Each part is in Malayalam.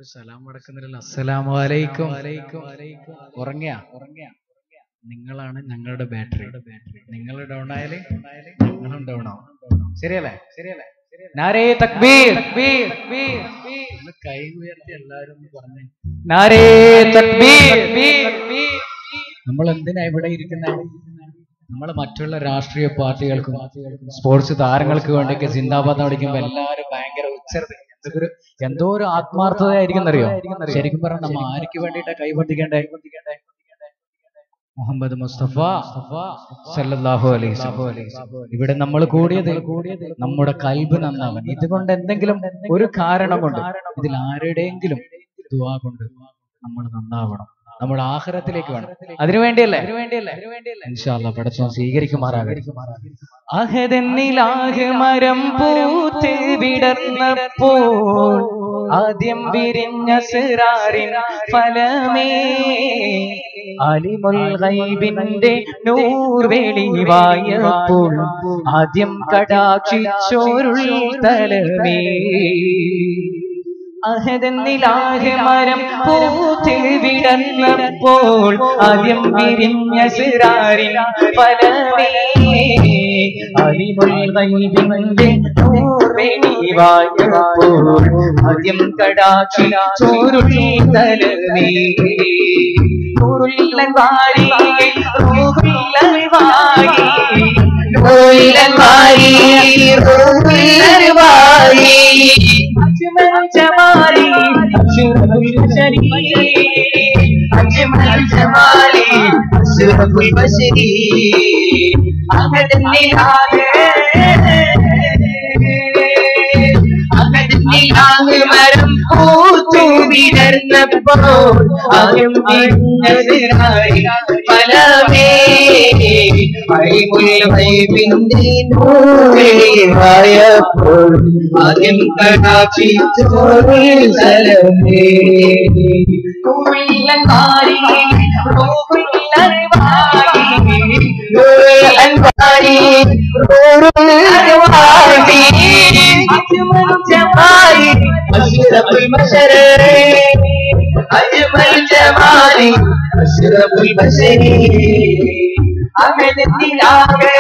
ഒരു സലാം അടക്കുന്നില്ലല്ലോ അസ്സലാമു അലൈക്കും ഉറങ്ങിയ ഉറങ്ങിയ നിങ്ങളാണ് ഞങ്ങളുടെ ബാറ്ററി നിങ്ങൾ ഡൗൺ ആയാലേ ഞങ്ങളും ഡൗൺ ആവും ശരിയല്ലേ ശരിയല്ലേ നാരേ തക്ബീർ ഒന്ന് കൈ ഉയർത്തി എല്ലാവരും ഒന്ന് പറഞ്ഞേ നാരേ തക്ബീർ നമ്മൾ എന്തിനാ ഇവിടെ ഇരിക്കുന്നത് നമ്മൾ മറ്റുള്ള രാഷ്ട്രീയ പാർട്ടികൾക്കും സ്പോർട്സ് താരങ്ങൾക്ക് വേണ്ടിയൊക്കെ സിന്ദാബാദ് വിളിക്കുമ്പോൾ എല്ലാവരും ഭയങ്കര ഉച്ചർത്തി എന്തൊരു എന്തോ ഒരു ആത്മാർത്ഥതയായിരിക്കും അറിയോ ശരിക്കും പറഞ്ഞാൽ നമ്മ ആർക്ക് വേണ്ടിയിട്ടാ കൈപൊട്ടിക്കേണ്ടേ മുഹമ്മദ് മുസ്തഫ സല്ലല്ലാഹു അലൈഹി വസല്ലം. ഇവിടെ നമ്മൾ കൂടിയത് കൂടിയത് നമ്മുടെ കൽബ് നന്നാവാൻ ഇതുകൊണ്ട് എന്തെങ്കിലും ഒരു കാരണം കൊണ്ട് ഇതിൽ ആരുടെയെങ്കിലും ദുവാ കൊണ്ട് നമ്മൾ നന്നാവണം നമ്മുടെ ആഹാരത്തിലേക്ക് വേണം അതിനു വേണ്ടിയല്ലേ അതിനു വേണ്ടിയല്ലേ ഇൻഷാല്ല പടച്ചോൻ സ്വീകരിക്കുമാറാകട്ടെ അഹദന്നിലാഹ് മരം പൂത്ത് വിടർന്നപ്പോൾ ആദ്യം വിരിഞ്ഞ സിറാറിൻ ഫലമേ അലിമുൽ ഗൈബിന്റെ നൂർ വെളിവായപ്പോൾ ആദ്യം കടാക്ഷിച്ചോരുൾ തലമേ അഹദന്നിലാഹ് മരം പൂത്ത് വിടർന്നപ്പോൾ ആദ്യം വിരിഞ്ഞ സിറാറിൻ ഫലമേ അലിമുൽ ഗൈബിന്റെ നൂർ വെളിവായപ്പോൾ ആദ്യം കടാക്ഷി ചോരുള്ളി തലമേ നൂറുള്ളൻ വാരി റൂഹുള്ളൻ വാരി നൂറുള്ളൻ വാരി റൂഹുള്ളൻ വാരി അജ്മൽ ജമാലി അഷ്റഫുൽ ബശരി അജ്മൽ ജമാലി അഷ്റഫുൽ ബശരി അഹദന്നിലാഹ് അഹദന്നിലാഹ് മരം പൂത്തു വിടർന്നപ്പോൾ ആദ്യം വിരിഞ്ഞതിനായി ഫലമേ അഴിമുൽ വൈബിന്റെ നൂറായപ്പോൾ ആദ്യം കടാക്ഷി ചോറിൽ സലമേ ഉള്ളൻ വാരി റൂഹുള്ളൻ വാരി ഉള്ളൻ വാരി റൂഹുള്ളൻ വാരി അജ്മൽ ജമാലി അഷ്റഫുൽ ബശരി അജ്മൽ ജമാലി അഷ്റഫുൽ ബശരി അഹദത്തിലാകെ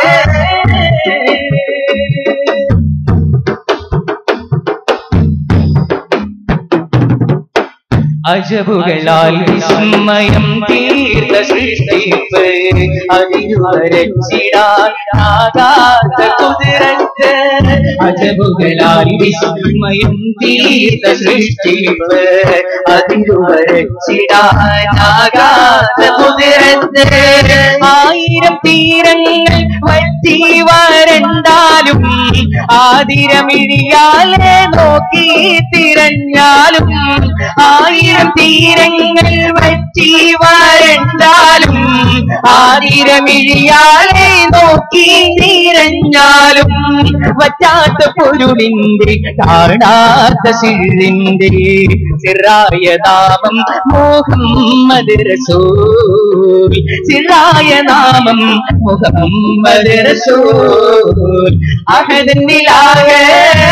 അജബുകളാൽ വിസ്മയം തീർത്ത സൃഷ്ടിപ്പ് അതിരുവരച്ചിടാൻ ആകാത്ത കുതിരത്ത് അജബുകളാൽ വിസ്മയം തീർത്ത സൃഷ്ടിപ്പ് അതിരുവരച്ചിടാൻ ആകാത്ത കുതിരത്ത് ആയിരം തീരങ്ങൾ വറ്റി വരണ്ടാലും ആതിരമിഴിയാലെ നോക്കി തിരഞ്ഞാലും ആയിരം തീരങ്ങൾ വറ്റി വരണ്ടാലും ആതിരമിഴിയാലെ നോക്കി തിരഞ്ഞാലും വറ്റാത്ത പൊരുളിന്റെ കാണാത്ത സിറിന്റെ സിറായ നാമം മുഹമ്മദ് റസൂൽ സിറായ നാമം മുഹമ്മദ് റസൂൽ അഹദന്നിലാകെ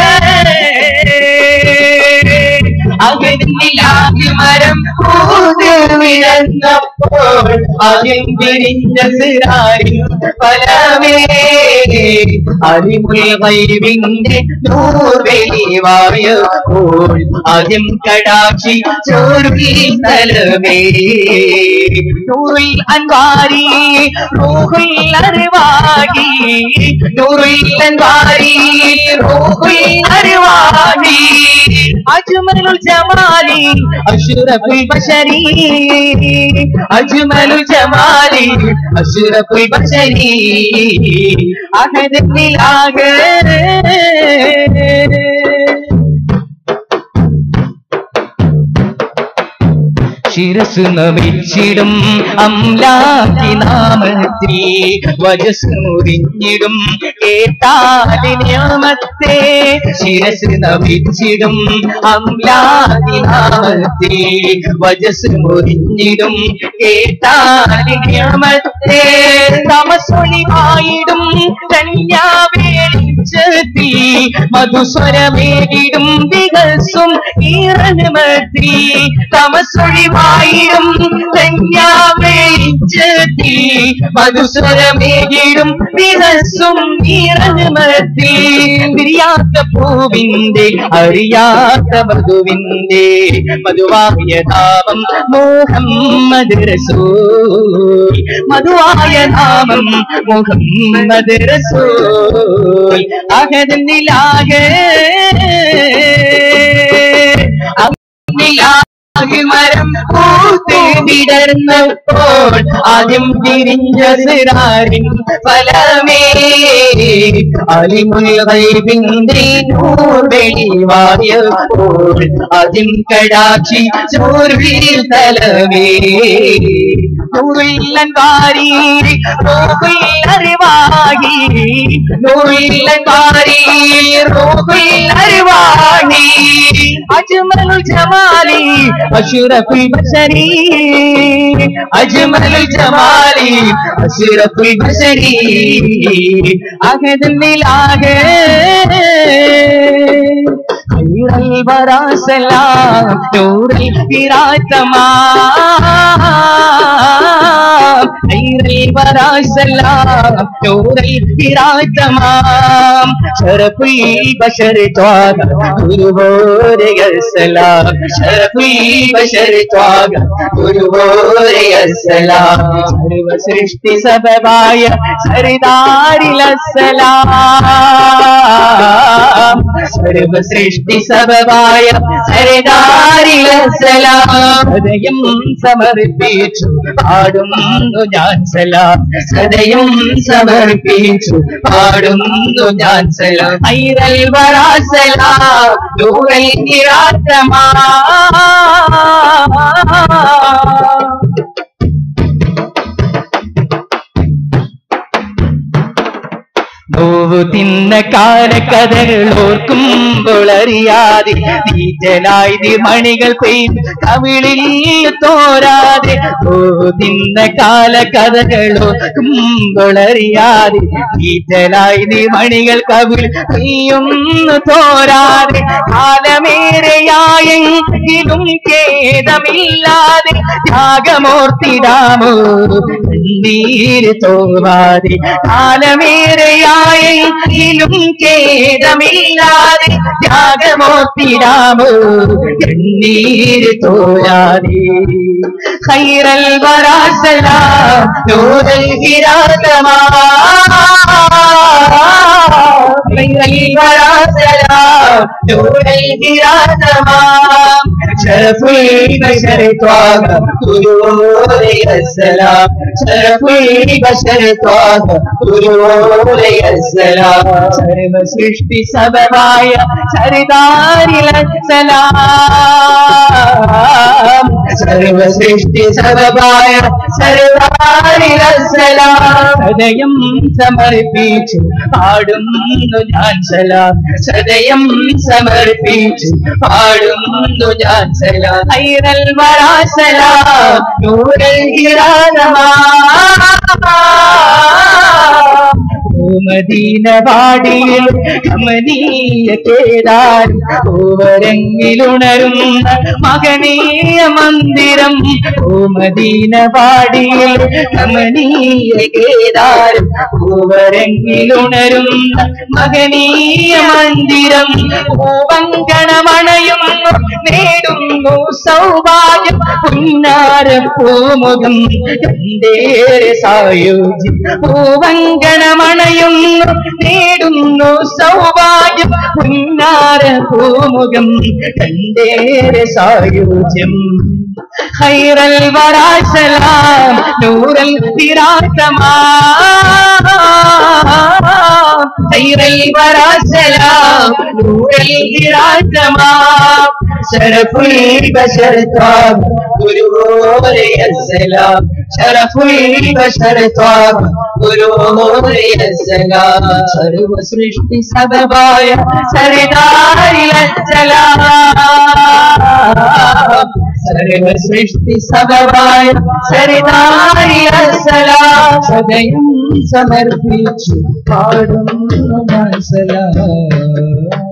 അകന്നിലാകെ മരം പൂതിർവിഴന്നപ്പോൾ ആദ്യം പിരിഞ്ഞ സിറാരിൻ ഫലമേ അരിമുൽ വൈവിന്റെ നൂർവെളിവായപ്പോൾ ആദ്യം കടാക്ഷി ചോറുകി തലമേ നൂറിൽ അൻവാരി റൂഹുൽ അർവാഹി നൂറിൽ അൻവാരി റൂഹുൽ അർവാഹി അജ്മലുൽ ജമാലി അഷ്റഫുൽ ബശരി അജ്മലുൽ ജമാലി അഷ്റഫുൽ ബശരി അഹദത്തിലാകെ ശിരസ് നമിച്ചിടും അംലാക്കി നാമത്തിൽ വജസ്മുറിഞ്ഞിടും കേട്ടാലിനാമത്തെ ശിരസ് നമിച്ചിടും അംലാക്കി നാമത്തിൽ വജസ് മുറിഞ്ഞിടും കേട്ടാലിനാമത്തെ തമസൊളിവായിടും കന്യാവേളി വെളിച്ചത്തിൽ മധുസ്വരമേകിടും വികസും ഈറനുമത്തി തമസൊഴിവായിടും ധന്യാ വെളിച്ചത്തിൽ മധുസ്വരമേകിടും വികസും ഈറനുമത്തി പിരിയാത്ത പൂവിന്റെ അറിയാത്ത മധുവിന്റെ മധുവായ നാമം മുഹമ്മദ് റസൂൽ മധുവായ നാമം മുഹമ്മദ് റസൂൽ അഹദിലാകെ മരം പൂത്ത് വിടർന്നപ്പോൾ ആദ്യം തിരിഞ്ഞ സിറാരിൻ ഫലമേ അലിമുൽബിന്റെ നൂർ വെളിവായപ്പോൾ ആദ്യം കടാക്ഷി ചോർവിൽ തലമേ നൂറില്ലൻ വാരി റൂഹിൽ അറിവാകി നൂറില്ലൻ വാരി റൂഹിൽ അറിവാകി അജ്മൽ ജമാലി അഷ്റഫുൽ ബശരി അജ്മൽ ജമാലി അഷ്റഫുൽ ബശരി അഹദിലാകെ ഖൈറൽ വറാസലാം നൂറിൽ ഫിറാത്തമാ ഖൈറൽ വറാസലാം നൂറിൽ ഫിറാത്തമാം ശരഫുൽ ബശർ ത്വാഗ ഗുരുവോരെ സലാം ശരഫുൽ ബശർ ത്വാഗ ഗുരുവോരെ സലാം സർവ സൃഷ്ടി സബബായ സരിദാരിലസലാം സർവ സൃഷ്ടി സബബായ സരിദാരിലസലാം ഹൃദയം സമർപ്പിച്ചു പാടുന്നു ഞാൻ സലാം ഹൃദയം സമർപ്പിച്ചു പാടുന്നു ഞാൻ സലാം ഐറൽ വരാസലാം നൂറൽ നിരാത്തമാ നോവു തിന്ന കാലക്കഥകൾ ഓർക്കുമ്പോൾ അറിയാതെ നീറ്റലായി മണികൾ പെയ്ത് കവിളിൽ തോരാതെ നോവു തിന്ന കാലക്കഥകൾ ഓർക്കുമ്പോൾ അറിയാതെ നീറ്റലായി മണികൾ കവിൾ പെയ്യുന്നു തോരാതെ കാലമേറെയായെങ്കിലും ഖേദമില്ലാതെ ത്യാഗമോർത്തിടാമോ നീര് തോവാതെ കാലമേറെയായെങ്കിലും ഖേദമില്ലാതെ ത്യാഗമോർത്തിടാമോ നീര് തോരാതെ ഖൈറൽ വരാസലാം നൂറൽ ഹിരാതമാ ഖൈറൽ വരാസലാം നൂറൽ ഹിരാതമാ ശരഫുൽ ബശർ ത്വാഗ ഗുരുവോരെ അസ്സലാം ശരഫുൽ ബശർ ത്വാഗ ഗുരുവോരെ അസ്സലാം സർവ സൃഷ്ടി സബമായ സരിതാരിലസലാം സർവ സൃഷ്ടി സബമായ സരിതാരിലസലാം ഹൃദയം സമർപ്പിച്ചു പാടുന്നു ഞാൻ സലാം ഹൃദയം സമർപ്പിച്ചു പാടുന്നു ഞാൻ സലാം ഐറൽ വരാസലാം നൂറൽ ഹിരാനമാ മദീന വാടിയിൽ കമനീയ കേടാൻ പൂവരങ്ങിലുണരുന്ന മകനീയ മന്ദിരം ഓ മദീന വാടിയിൽ കമനീയ കേദാരം പൂവരങ്ങിലുണരുന്ന മകനീയ മന്ദിരം പൂവങ്കണമണയുന്നു നേടുന്നു സൗഭാഗ്യം പുന്നാരം പൂമുഖം എന്തേ സായുജ്യം പൂവങ്കണമണയുന്നു നേടുന്നു സൗഭാഗ്യം പുന്നാര പൂമുഖം എന്തേ സായുജ്യം ഖൈറൽ വരാസലാം നൂറൽ ഫിറാത്തമാ ഖൈറൽ വരാസലാം നൂറൽ ഫിറാത്തമാ ശരഫുൽ ബശർ ത്വാബ ഗുരുവോരെ അസ്സലാം ശരഫുൽ ബശർ ത്വാബ ഗുരുവോരെ അസ്സലാം സർവ സൃഷ്ടി സബബായ സരിദാരിലസ്സലാം സർവസൃഷ്ടി സമവായ സരിതാരി അസലാം സദയം സമർപ്പിച്ചു പാടുന്നു സലാം